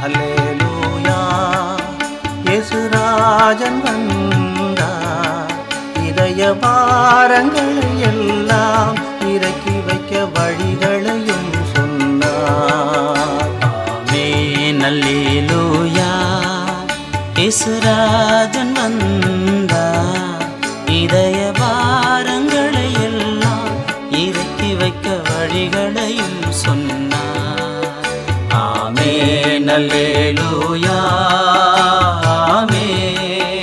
அல்லேலூயா இயேசுராஜன் வந்தார் இதய பாரங்களை எல்லாம் இறக்கி வைக்க வழிகளையும் சொன்னார் ஆமென் அல்லேலூயா இயேசுராஜன் வந்தார் இதய பாரங்களை எல்லாம் இறக்கி வைக்க வழிகளையும் சொன்னார் ஆமென் அல்லேலூயா ஆமென்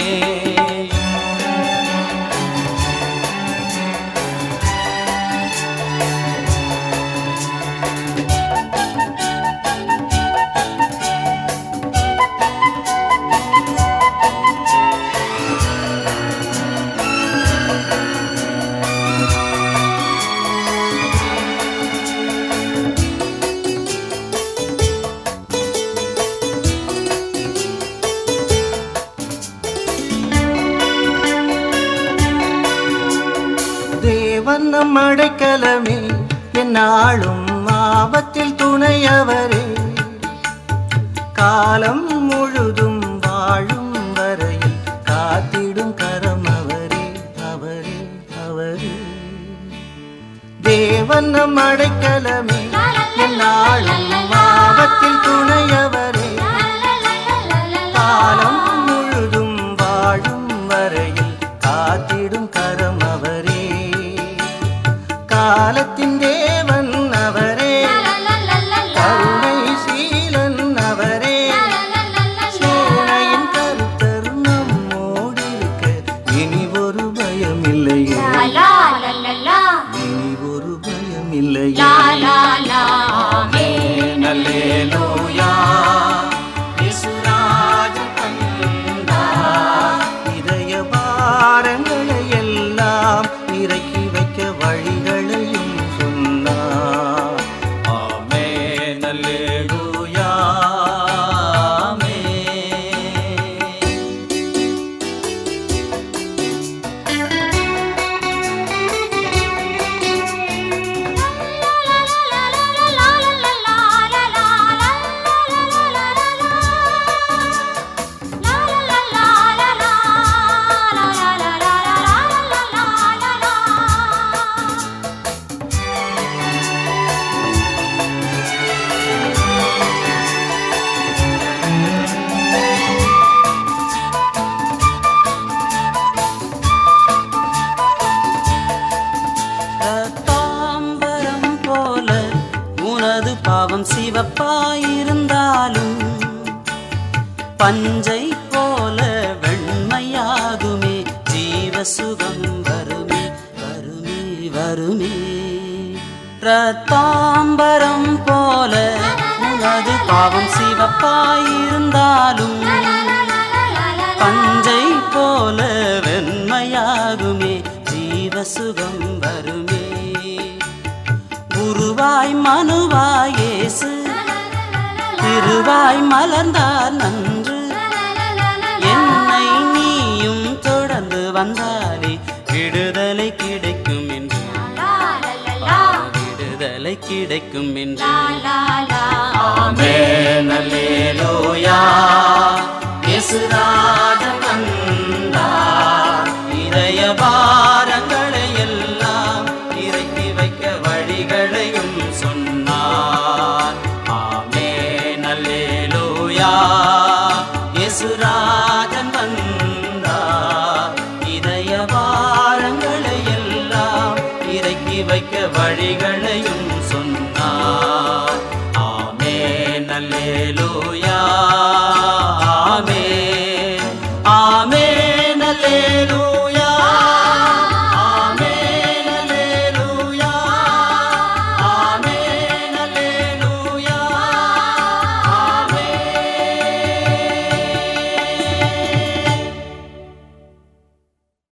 தேவன் நம் அடைக்கலமே என்னாலும் ஆபத்தில் துணையவரே காலம் முழுதும் வாழும் வரையில் காத்திடும் கரம் அவரே அவரே அவரே தேவன் நம் அடைக்கலமே என்னாலும் ஆபத்தில் துணையவரே காலம் முழுதும் வாழும் வரையில் காத்திடும் கரம் அவரே காலத்தின் தேவன் அவரே கருணை சீலன் அவரே சேனையின் கருத்தர் நம்மோடு இருக்க இனி ஒரு பயம் இல்லையே இனி ஒரு பயம் இல்லையே அல்லேலூயா இயேசுராஜன் வந்தார். இதய பாரங்களை எல்லாம் இறக்கி வைக்க வழிகளையும் சொன்னார் ஆமென் அல்லேலூயா ஆமென் தாம்பரம் போல உனது பாவம் சிவப்பாயிருந்தாலும் பஞ்சை போல வெண்மையாகுமே ஜீவ சுகம் வருமே வருமே வருமே ரத்தாம்பரம் போல உனது பாவம் சிவப்பாயிருந்தாலும் பஞ்சை போல வெண்மையாகுமே ஜீவ சுகம் வருமே குருவாய் மனுவாய் இயேசு திருவாய் மலர்ந்தார் நன்று என்னை நீயும் தொடர்ந்து வந்தாலே விடுதலை கிடைக்கும் என்று விடுதலை கிடைக்கும் என்று ஆமென் அல்லேலூயா இயேசுராஜன் வந்தார் இதய பாரங்களை எல்லாம் இறக்கி வைக்க வழிகளையும் சொன்னார் ஆமென் அல்லேலூயா இயேசுராஜன் வந்தார் இதய பாரங்களை எல்லாம் இறக்கி வைக்க வழிகளையும் சொன்னார் ஆமென் அல்லேலூயா ஆமென் ஆமென்